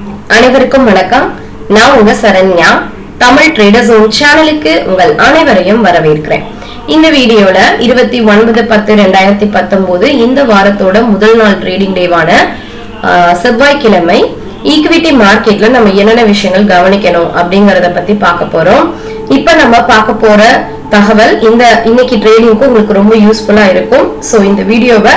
அனைவருக்கும் வணக்கம் நான் உங்க சரண்யா தமிழ் ட்ரேடர்ஸ் ஓன் சேனலுக்கு உங்கள் அனைவரையும் வரவேற்கிறேன் இந்த வீடியோல இருபத்தி ஒன்பது பத்து ரெண்டாயிரத்தி பத்தொன்பது இந்த வாரத்தோட முதல் நாள் ட்ரேடிங் டேவான செவ்வாய்க்கிழமை ஈக்விட்டி மார்க்கெட்ல நம்ம என்னென்ன விஷயங்கள் கவனிக்கணும் அப்படிங்கறத பத்தி பார்க்க போறோம் இப்ப நம்ம பார்க்க போற தகவல் இந்த இன்னைக்கு ட்ரேடிங்க்கு உங்களுக்கு ரொம்ப யூஸ்ஃபுல்லா இருக்கும் சோ இந்த வீடியோவை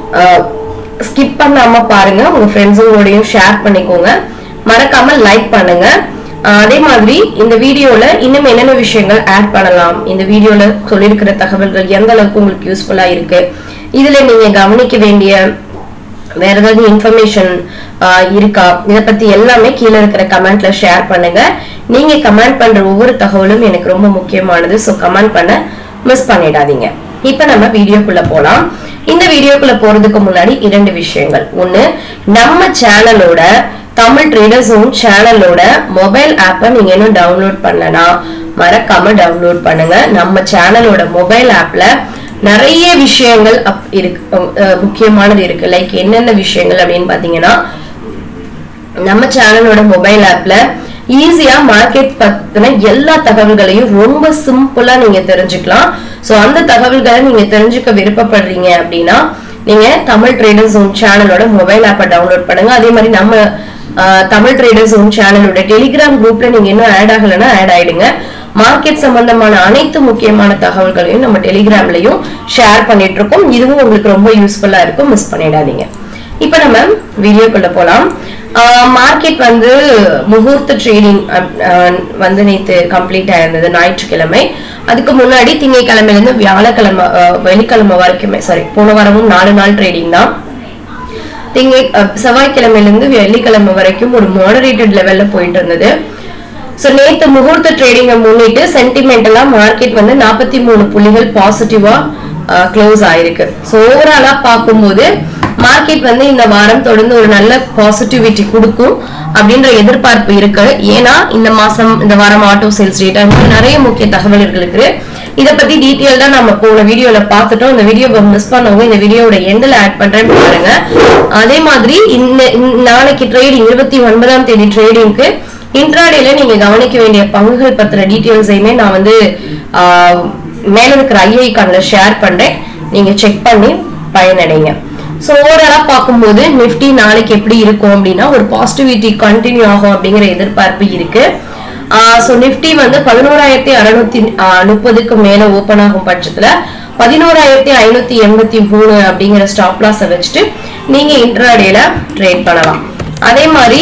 ஸ்கிப் பண்ணாம பாருங்க உங்க ஃப்ரெண்ட்ஸுங்களோடையும் ஷேர் பண்ணிக்கோங்க மறக்காம லைக் பண்ணுங்க அஹ் அதே மாதிரி இந்த வீடியோல இன்னும் என்னென்ன விஷயங்கள் ஆட் பண்ணலாம் இந்த வீடியோல சொல்லியிருக்கிற தகவல்கள் எந்த அளவுக்கு உங்களுக்கு யூஸ்ஃபுல்லா இருக்கு இதுல நீங்க கவனிக்க வேண்டிய வேற ஏதாவது இன்ஃபர்மேஷன் இருக்கா இத பத்தி எல்லாமே கீழே இருக்கிற கமெண்ட்ல ஷேர் பண்ணுங்க நீங்க கமெண்ட் பண்ற ஒவ்வொரு தகவலும் எனக்கு ரொம்ப முக்கியமானது ஸோ கமெண்ட் பண்ண மிஸ் பண்ணிடாதீங்க இப்ப நம்ம வீடியோக்குள்ள போலாம் இந்த வீடியோக்குள்ள போறதுக்கு முன்னாடி இரண்டு விஷயங்கள் ஒண்ணு நம்ம சேனலோட தமிழ் ட்ரேடர்ஸ் ஓன் சேனலோட மொபைல் ஆப்பை நீங்க இன்னும் டவுன்லோட் பண்ணலனா மறக்காம டவுன்லோட் பண்ணுங்க நம்ம சேனலோட மொபைல் ஆப்ல நிறைய விஷயங்கள் அப் இருக்கு அஹ் முக்கியமானது இருக்கு லைக் என்னென்ன விஷயங்கள் அப்படின்னு பாத்தீங்கன்னா நம்ம சேனலோட மொபைல் ஆப்ல ஈஸியா மார்க்கெட் பத்தின எல்லா தகவல்களையும் ரொம்ப சிம்பிளா நீங்க தெரிஞ்சுக்கலாம் சோ அந்த தகவல்களை நீங்க தெரிஞ்சுக்க விருப்பப்படுறீங்க அப்படின்னா நீங்க தமிழ் ட்ரேடர்ஸ் ஓன் சேனலோட மொபைல் ஆப்பை டவுன்லோட் பண்ணுங்க அதே மாதிரி நம்ம ஆஹ், தமிழ் ட்ரேடர்ஸ் ஓன் சேனலோட டெலிகிராம் குரூப்ல நீங்க இன்னும் ஆட் ஆகலைன்னா ஆட் ஆயிடுங்க மார்க்கெட் சம்பந்தமான அனைத்து முக்கியமான தகவல்களையும் நம்ம டெலிகிராம்லயும் ஷேர் பண்ணிட்டு இருக்கோம் இதுவும் உங்களுக்கு ரொம்ப யூஸ்ஃபுல்லா இருக்கும் மிஸ் பண்ணிடாதீங்க இப்ப நம்ம வீடியோக்குள்ள போலாம் மார்க்கெட் வந்து முகூர்த்த ட்ரேடிங் வந்து நேத்து கம்ப்ளீட் ஆயிருந்தது ஞாயிற்றுக்கிழமை அதுக்கு முன்னாடி திங்கட்கிழமையில இருந்து வியாழக்கிழமை அஹ், வெள்ளிக்கிழமை வரைக்குமே சாரி போன வாரமும் நாலு நாள் ட்ரேடிங் தான் திங்க அஹ், செவ்வாய்க்கிழமையில இருந்து வெள்ளிக்கிழமை வரைக்கும் ஒரு மாடரேட்டட் லெவல்ல போயிட்டு இருந்தது சோ நேத்து முகூர்த்த ட்ரேடிங்கை முன்னிட்டு சென்டிமெண்டலா மார்க்கெட் வந்து நாற்பத்தி மூணு புள்ளிகள் பாசிட்டிவா க்ளோஸ் ஆயிருக்கு சோ ஓவராலா பார்க்கும்போது மார்க்கெட் வந்து இந்த வாரம் தொடர்ந்து ஒரு நல்ல பாசிட்டிவிட்டி கொடுக்கும் அப்படின்ற எதிர்பார்ப்பு இருக்கு ஏன்னா இந்த மாசம் இந்த வாரம் ஆட்டோ சேல்ஸ் டேட்டா நிறைய முக்கிய தகவல்கள் இருக்கு இத பத்தி டீட்டெயில்டா நம்ம போன வீடியோல பார்த்துட்டோம் இந்த வீடியோவை மிஸ் பண்ணவங்க இந்த வீடியோட எண்டில் ஆட் பண்றேன் பாருங்க அதே மாதிரி இந்த இந்த நாளைக்கு ட்ரேடிங் இருபத்தி ஒன்பதாம் தேதி ட்ரேடிங்க்கு இன்ட்ராடேல நீங்க கவனிக்க வேண்டிய பங்குகள் பத்தின டீட்டெயில்ஸையுமே நான் வந்து ஆஹ், மேல இருக்கிற ஐஐ கார்டுல ஷேர் பண்றேன் நீங்க செக் பண்ணி பயனடைங்க ஸோ ஓவராலா பார்க்கும்போது நிஃப்டி நாளைக்கு எப்படி இருக்கும் அப்படின்னா ஒரு பாசிட்டிவிட்டி கண்டினியூ ஆகும் அப்படிங்கிற எதிர்பார்ப்பு இருக்கு ஸோ நிஃப்டி வந்து பதினோராயிரத்தி அறுநூத்தி முப்பதுக்கு மேல ஓபன் ஆகும் பட்சத்துல பதினோராயிரத்தி ஐநூத்தி எண்பத்தி மூணு அப்படிங்கிற ஸ்டாப் லாஸை வச்சுட்டு நீங்க இன்ட்ராடேல ட்ரேட் பண்ணலாம் அதே மாதிரி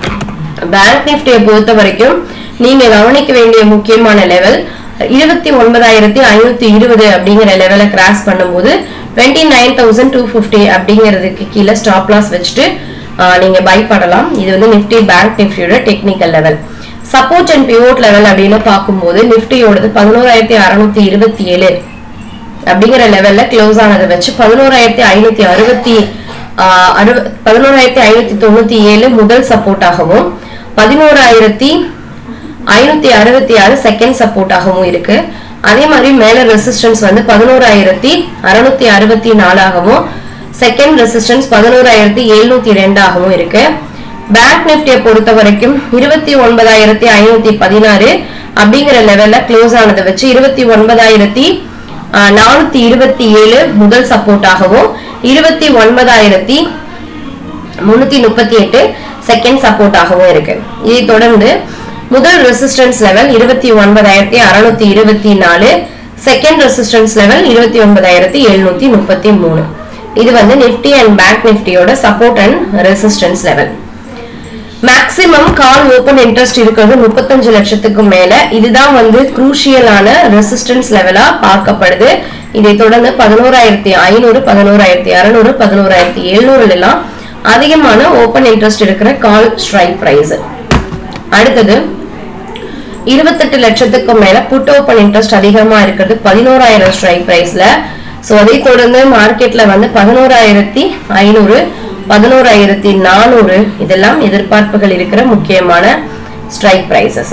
பேங்க் நிஃப்டியை பொறுத்த வரைக்கும் நீங்க கவனிக்க வேண்டிய முக்கியமான லெவல் இருபத்தி ஒன்பதாயிரத்தி ஐநூத்தி இருபது அப்படிங்கிற லெவலை கிராஸ் பண்ணும்போது twenty nine thousand two fifty அப்படிங்கிறதுக்கு கீழே ஸ்டாப் லாஸ் வச்சுட்டு ஆஹ், நீங்க பை பண்ணலாம் இது வந்து நிஃப்டி பேங்க் நிஃப்டியோட technical level support and pivot level அப்படின்னு பார்க்கும்போது நிஃப்டியோடது பதினோராயிரத்தி அறுநூத்தி இருபத்தி ஏழு அப்படிங்கிற லெவல்ல க்ளோஸ் ஆனதை வச்சு பதினோராயிரத்தி ஐநூத்தி அறுபத்தி ஆஹ், அறுவ- பதினோராயிரத்தி ஐநூத்தி தொண்ணூத்தி ஏழு முதல் சப்போர்ட்டாகவும் பதினோராயிரத்தி ஐநூத்தி அறுபத்தி ஆறு செகண்ட் சப்போர்ட்டாகவும் இருக்கு அதே மாதிரி மேல ரெசிஸ்டன்ஸ் வந்து பதினோராயிரத்தி அறுநூத்தி அறுபத்தி நாலாகவும் செகண்ட் ரெசிஸ்டன்ஸ் பதினோராயிரத்தி எழுநூத்தி ரெண்டாகவும் இருக்கு பேங்க் நிஃப்டியை பொறுத்த வரைக்கும் இருபத்தி ஒன்பதாயிரத்தி ஐநூத்தி பதினாறு அப்படிங்கிற லெவல்ல க்ளோஸ் ஆனதை வச்சு இருபத்தி ஒன்பதாயிரத்தி நானூத்தி இருபத்தி ஏழு முதல் சப்போர்ட்டாகவும் இருபத்தி ஒன்பதாயிரத்தி முன்னூத்தி முப்பத்தி எட்டு செகண்ட் சப்போர்ட்டாகவும் இருக்கு இதை தொடர்ந்து முதல் ரெசிஸ்டன்ஸ் லெவல் இருபத்தி ஒன்பதாயிரத்தி அறுநூத்தி இருபத்தி நாலு செகண்ட் ரெசிஸ்டன்ஸ் லெவல் இருபத்தி ஒன்பதாயிரத்தி எழுநூத்தி முப்பத்தி மூணு இது வந்து நிஃப்டி அண்ட் பேங்க் நிஃப்டியோட support and resistance level maximum call open interest இருக்கிறது முப்பத்தஞ்சு லட்சத்துக்கு மேல இதுதான் வந்து குரூஷியலான ரெசிஸ்டன்ஸ் லெவலா பார்க்கப்படுது இதை தொடர்ந்து பதினோராயிரத்தி ஐநூறு பதினோராயிரத்தி அறுநூறு பதினோராயிரத்தி எழுநூறுல எல்லாம் அதிகமான ஓபன் இன்ட்ரெஸ்ட் இருக்கிற கால் ஸ்ட்ரைக் பிரைஸ் அடுத்தது இருபத்தெட்டு லட்சத்துக்கு மேல புட் ஓபன் இன்ட்ரெஸ்ட் அதிகமா இருக்கிறது பதினோராயிரம் ஸ்ட்ரைக் பிரைஸ்ல சோ அதை தொடர்ந்து மார்க்கெட்ல வந்து பதினோராயிரத்தி ஐநூறு பதினோராயிரத்தி நானூறு இதெல்லாம் எதிர்பார்ப்புகள் இருக்கிற முக்கியமான ஸ்ட்ரைக் பிரைசஸ்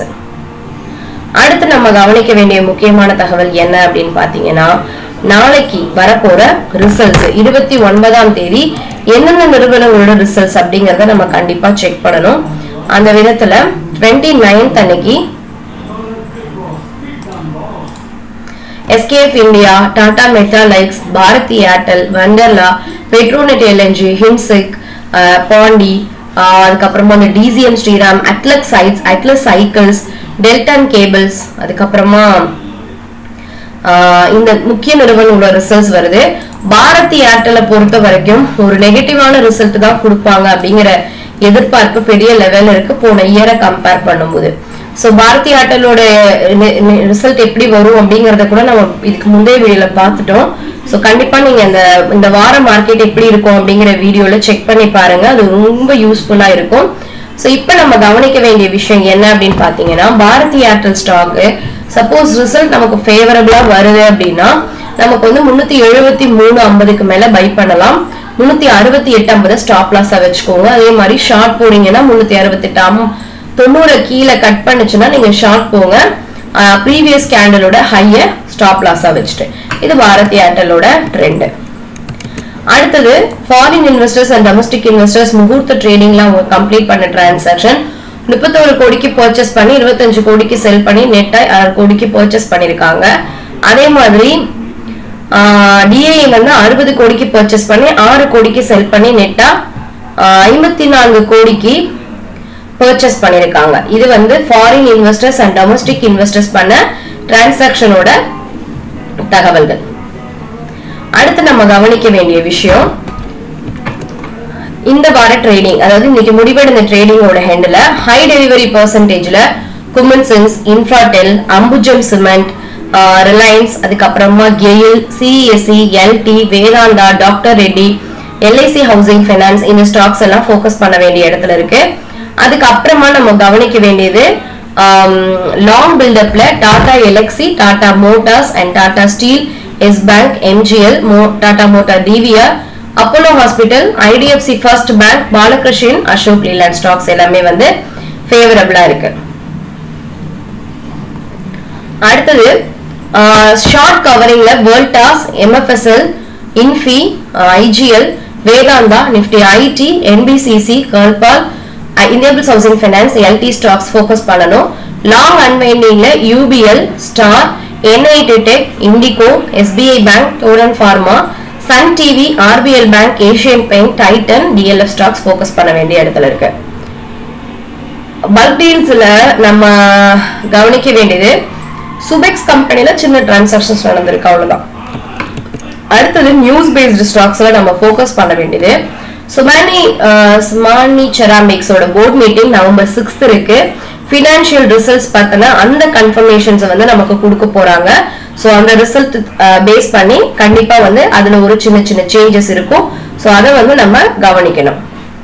அடுத்து நம்ம கவனிக்க வேண்டிய முக்கியமான தகவல் என்ன அப்படின்னு பாத்தீங்கன்னா நாளைக்கு வரப்போற ரிசல்ட்ஸ் இருபத்தி ஒன்பதாம் தேதி எந்தெந்த நிறுவனங்களோட ரிசல்ட்ஸ் அப்படிங்கறத நம்ம கண்டிப்பா செக் பண்ணணும் அந்த விதத்துல டுவெண்ட்டி நைன்த் அன்னைக்கு SKF India Tata Metaliks Bharti Airtel Wonderla Petronet LNG ஹிம்சிக் பாண்டி ஆஹ் அதுக்கப்புறமா வந்து டிசிஎம் ஸ்ரீராம் அட்லஸ் சைட்ஸ் அட்லஸ் சைக்கிள்ஸ் டெல்டன் கேபிள்ஸ் அதுக்கப்புறமா ஆஹ் இந்த முக்கிய நிறுவனங்களோட ரிசல்ட்ஸ் வருது பாரதி ஏர்டெலை பொறுத்த வரைக்கும் ஒரு நெகட்டிவான ரிசல்ட் தான் கொடுப்பாங்க அப்படிங்கிற எதிர்பார்ப்பு பெரிய லெவல் இருக்கு போன இயரை கம்பேர் பண்ணும்போது ஸோ பாரதி ஏர்டெலோட ரிசல்ட் எப்படி வரும் அப்படிங்கறத கூட நம்ம இதுக்கு முந்தைய வீடியோல பார்த்துட்டோம் ஸோ கண்டிப்பா நீங்க இந்த இந்த வார மார்க்கெட் எப்படி இருக்கும் அப்படிங்கிற வீடியோல செக் பண்ணி பாருங்க அது ரொம்ப யூஸ்ஃபுல்லா இருக்கும் ஸோ இப்போ நம்ம கவனிக்க வேண்டிய விஷயம் என்ன அப்படின்னு பார்த்தீங்கன்னா Bharti Airtel stock suppose result நமக்கு ஃபேவரபிளா வருது அப்படின்னா நமக்கு வந்து முன்னூத்தி எழுபத்தி மூணு ஐம்பதுக்கு மேல பை பண்ணலாம் முன்னூத்தி அறுபத்தி எட்டு ஐம்பது ஸ்டாப் லாஸா வச்சுக்கோங்க அதே மாதிரி ஷார்ட் போனீங்கன்னா முன்னூத்தி அறுபத்தி எட்டு தொண்ணூறு கீழே கட் பண்ணுச்சுன்னா நீங்க ஷார்ட் போங்க ப்ரீவியஸ் கேண்டலோட ஹைய ஸ்டாப் லாஸா வச்சுட்டு இது பாரதி ஏர்டெலோட ட்ரெண்ட் அடுத்தது foreign investors and domestic investors Muhurat ட்ரேடிங்லாம் கம்ப்ளீட் பண்ண டிரான்சாக்ஷன் முப்பத்தோரு கோடிக்கு பர்ச்சேஸ் பண்ணி இருபத்தஞ்சு கோடிக்கு செல் பண்ணி நெட்டா ஆறு கோடிக்கு பர்ச்சேஸ் பண்ணிருக்காங்க அதே மாதிரி டிஐ வந்து அறுபது கோடிக்கு பர்ச்சேஸ் பண்ணி ஆறு கோடிக்கு செல் பண்ணி நெட்டா ஐம்பத்தி நான்கு கோடிக்கு பர்ச்சேஸ் பண்ணிருக்காங்க இது வந்து foreign investors and domestic investors பண்ண டிரான்சாக்ஷனோட தகவல்கள் அடுத்து நம்ம கவனிக்க வேண்டிய விஷயம் இந்த வார ட்ரேடிங் அதாவது இன்னைக்கு முடிவடைந்த ட்ரேடிங்கோட ஹெண்ட்ல ஹை டெலிவரி பர்சன்டேஜ்ல குமன்சன்ஸ் இன்ஃப்ராடெல் அம்புஜம் சிமெண்ட் ரிலையன்ஸ் அதுக்கப்புறமா GAIL CSC LT Vedanta doctor Reddy LIC housing finance இந்த ஸ்டாக்ஸ் எல்லாம் ஃபோக்கஸ் பண்ண வேண்டிய இடத்துல இருக்கு அதுக்கப்புறமா நம்ம கவனிக்க வேண்டியது லாங் பில்டப்ல Tata Elxsi Tata motors and Tata steel yes bank MGL Tata motor DVR Apollo hospital IDFC first bank Balakrishnan Ashok Leyland stocks எல்லாமே வந்து ஃபேவரபிளா இருக்கு அடுத்தது ஷார்ட் கவரிங்ல வேர்ல்டாஸ் MFSL Infy IGL Vedanta Nifty IT NBCC கர்பால் Indiabulls housing finance LT stocks focus பண்ணணும் லாங் அன்வைண்டிங்ல UPL star NIIT tech Indigo SBI bank டோரன் pharma Sun TV RBL bank Asian paint Titan DLF stocks focus பண்ண வேண்டிய இடத்துல இருக்கு பல்க் டீல்ஸ்ல நம்ம கவனிக்க வேண்டியது சுபெக்ஸ் கம்பெனில சின்ன டிரான்சாக்ஷன்ஸ் நடந்திருக்கு அவ்வளவுதான் அடுத்தது நியூஸ் பேஸ்டு ஸ்டாக்ஸ்ல நம்ம ஃபோக்கஸ் பண்ண வேண்டியது சுமானி சுமானி செராமிக்ஸோட போர்ட் மீட்டிங் நவம்பர் சிக்ஸ்த் இருக்கு ஃபினான்ஷியல் ரிசல்ட்ஸ் பார்த்தோன்னா அந்த கன்ஃபர்மேஷன்ஸ் வந்து நமக்கு கொடுக்க போறாங்க ஸோ அந்த ரிசல்ட் பேஸ் பண்ணி கண்டிப்பா வந்து அதுல ஒரு சின்ன சின்ன சேஞ்சஸ் இருக்கும் ஸோ அதை வந்து நம்ம கவனிக்கணும்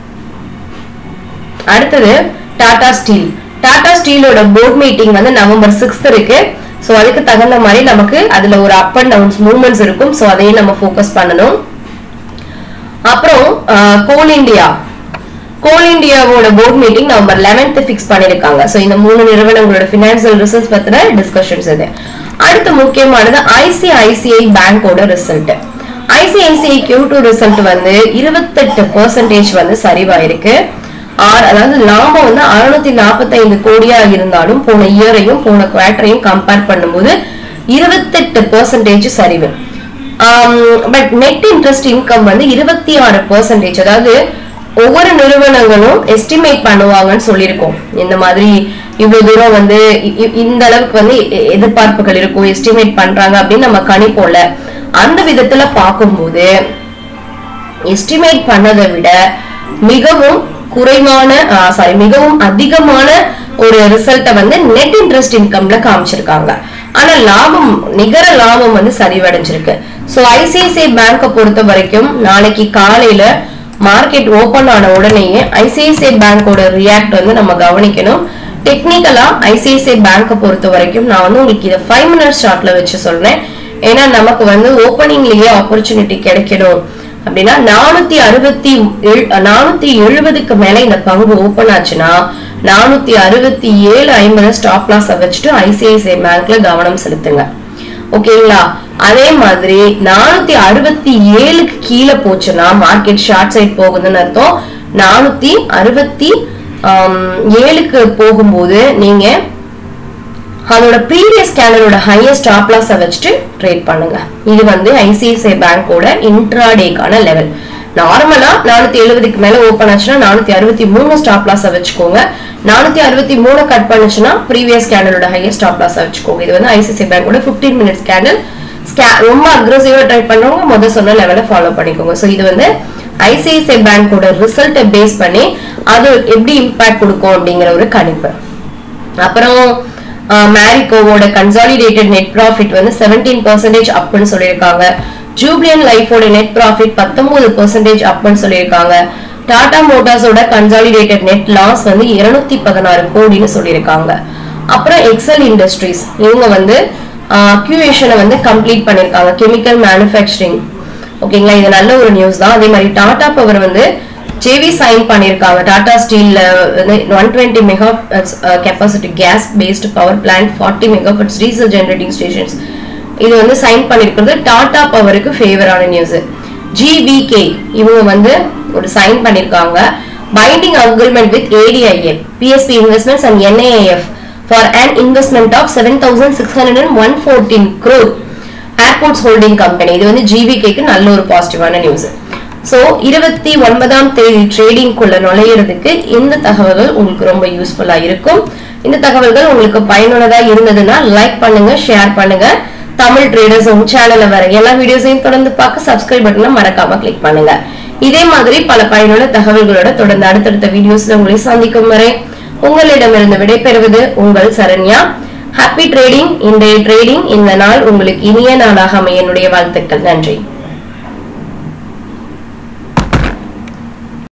அடுத்தது டாடா ஸ்டீல் டாடா ஸ்டீலோட போர்ட் மீட்டிங் வந்து நவம்பர் சிக்ஸ்த் இருக்கு ஸோ அதுக்கு தகுந்த மாதிரி நமக்கு அதுல ஒரு அப் அண்ட் டவுன்ஸ் மூவ்மெண்ட்ஸ் இருக்கும் ஸோ அதையும் நம்ம ஃபோக்கஸ் பண்ணணும் அப்புறம் கோல் இந்தியா கோல் இந்தியாவோட board meeting November eleventh fix பண்ணிருக்காங்க ஸோ இந்த மூணு நிறுவனங்களோட பினான்சியல் ரிசல்ட்ஸ் பத்தின டிஸ்கஷன்ஸ் இது அடுத்து முக்கியமானது ஐசிஐசிஐ பேங்கோட result ICICI Q two result வந்து இருபத்தெட்டு பெர்சன்டேஜ் வந்து சரிவாயிருக்கு ஆறு அதாவது லாபம் வந்து அறுநூத்தி நாற்பத்தி ஐந்து கோடியா இருந்தாலும் போன இயரையும் போன குவார்டரையும் கம்பேர் பண்ணும்போது இருபத்தெட்டு பெர்சன்டேஜ் சரிவு பட் நெட் இன்ட்ரெஸ்ட் இன்கம் வந்து இருபத்தி ஆறு பெர்சன்டேஜ் அதாவது ஒவ்வொரு நிறுவனங்களும் எஸ்டிமேட் பண்ணுவாங்கன்னு சொல்லியிருக்கோம் இந்த மாதிரி இவ்வளவு தூரம் வந்து இந்த அளவுக்கு வந்து எதிர்பார்ப்புகள் இருக்கும் எஸ்டிமேட் பண்றாங்க அப்படின்னு நம்ம கணிப்போம்ல அந்த விதத்துல பார்க்கும்போது எஸ்டிமேட் பண்ணதை விட மிகவும் குறைவான சாரி மிகவும் அதிகமான ஒரு ரிசல்ட்டை வந்து நெட் இன்ட்ரெஸ்ட் இன்கம்ல காமிச்சிருக்காங்க ஆனா லாபம் நிகர லாபம் வந்து சரிவடைஞ்சிருக்கு சோ ஐசிஐசிஐ பேங்கை பொறுத்த வரைக்கும் நாளைக்கு காலையில மார்க்கெட் ஓபன் ஆன உடனேயே ஐசிஐசிஐ பேங்கோட ரியாக்ட் வந்து நம்ம கவனிக்கணும் டெக்னிக்கலா ஐசிஐசிஐ பேங்கை பொறுத்த வரைக்கும் நான் வந்து உங்களுக்கு இதை ஃபைவ் மினிட்ஸ் ஷார்ட்ல வச்சு சொல்றேன் ஏன்னா நமக்கு வந்து ஓப்பனிங்லயே ஆப்பர்ச்சுனிட்டி கிடைக்கணும் அப்படின்னா நானூத்தி அறுபத்தி நானூத்தி எழுபதுக்கு மேல இந்த பங்கு ஓபன் ஆச்சுன்னா நானூத்தி அறுபத்தி ஏழு ஐம்பது ஸ்டாப் லாஸ் வச்சுட்டு ஐசிஐசிஐ பேங்க்ல கவனம் செலுத்துங்க ஓகேங்களா அதே மாதிரி நானூத்தி அறுபத்தி ஏழுக்கு கீழே போச்சுன்னா மார்க்கெட் ஷார்ட் சைட் போகுதுன்னு அர்த்தம் நானூத்தி அறுபத்தி ஆம், ஏழுக்கு போகும்போது நீங்க அதோட ப்ரீவியஸ் கேண்டலோட ஹையஸ்ட் ஸ்டாப் லாஸை வச்சுட்டு ட்ரேட் பண்ணுங்க இது வந்து ஐசிஐசிஐ பேங்கோட இன்ட்ராடேக்கான லெவல் நார்மலா நானூத்தி எழுபதுக்கு மேல ஓப்பன் ஆச்சுன்னா நானூத்தி அறுபத்தி மூணு ஸ்டாப் லாஸை வச்சுக்கோங்க நானூத்தி அறுபத்தி மூணு கட் பண்ணுச்சுன்னா ப்ரீவியஸ் கேண்டலோட ஹையஸ்ட் ஸ்டாப் லாஸை வச்சுக்கோங்க இது வந்து ஐசிஐசிஐ பேங்கோட 15 மினிட்ஸ் கேண்டல் ரொம்ப அக்ரெசிவா ட்ரை பண்றவங்க முதல் சொன்ன லெவலை ஃபாலோ பண்ணிக்கோங்க ஸோ இது வந்து ஐசிஐசிஐ பேங்கோட ரிசல்ட்டை பேஸ் பண்ணி அது எப்படி இம்பாக்ட் கொடுக்கும் அப்படிங்கிற ஒரு கணிப்பு அப்புறம் மேரிகோவோட கன்சாலிடேட்டட் நெட் ப்ராஃபிட் வந்து செவன்டீன் பர்சன்டேஜ் அப்னு சொல்லியிருக்காங்க ஜூப்ளியன் லைஃபோட நெட் ப்ராஃபிட் பத்தொன்பது பர்சன்டேஜ் அப்னு சொல்லியிருக்காங்க டாடா மோட்டார்ஸோட கன்சாலிடேட்டட் நெட் லாஸ் வந்து இருநூத்தி பதினாறு கோடின்னு சொல்லியிருக்காங்க அப்புறம் எக்ஸல் இண்டஸ்ட்ரீஸ் இவங்க வந்து அக்யூவேஷனை வந்து கம்ப்ளீட் பண்ணியிருக்காங்க கெமிக்கல் மேனுஃபேக்சரிங் ஓகேங்களா இது நல்ல ஒரு நியூஸ் தான் அதே மாதிரி டாடா பவர் வந்து ஜேவி சைன் பண்ணியிருக்காங்க டாடா ஸ்டீல்ல வந்து one twenty mega capacity gas based power plant forty megawatts diesel generating stations இது வந்து சைன் பண்ணியிருக்கிறது டாடா பவருக்கு ஃபேவரான நியூஸ் ஜிவிகே இவங்க வந்து ஒரு சைன் பண்ணியிருக்காங்க binding agreement with ADIL PSP investments and NAF for an investment of seven thousand six hundred and one fourteen crore airports holding company இது வந்து ஜிவிகேக்கு நல்ல ஒரு பாசிட்டிவான நியூஸ் ஸோ இருபத்தி ஒன்பதாம் தேதி ட்ரேடிங்குள்ள நுழையிறதுக்கு இந்த தகவல்கள் உங்களுக்கு ரொம்ப யூஸ்ஃபுல்லா இருக்கும் இந்த தகவல்கள் உங்களுக்கு பயனுள்ளதா இருந்ததுன்னா லைக் பண்ணுங்க ஷேர் பண்ணுங்க தமிழ் ட்ரேடர்ஸ் உங்க சேனல்ல வர எல்லா வீடியோஸையும் தொடர்ந்து பார்க்க சப்ஸ்கிரைப் பட்டனை மறக்காம கிளிக் பண்ணுங்க இதே மாதிரி பல பயனுள்ள தகவல்களோட தொடர்ந்து அடுத்தடுத்த வீடியோஸ்ல உங்களை சந்திக்கும் வரை உங்களிடமிருந்து விடைபெறுவது உங்கள் சரண்யா ஹாப்பி ட்ரேடிங் இன்றைய ட்ரேடிங் இந்த நாள் உங்களுக்கு இனிய நாளாக அமைய என்னுடைய வாழ்த்துக்கள் நன்றி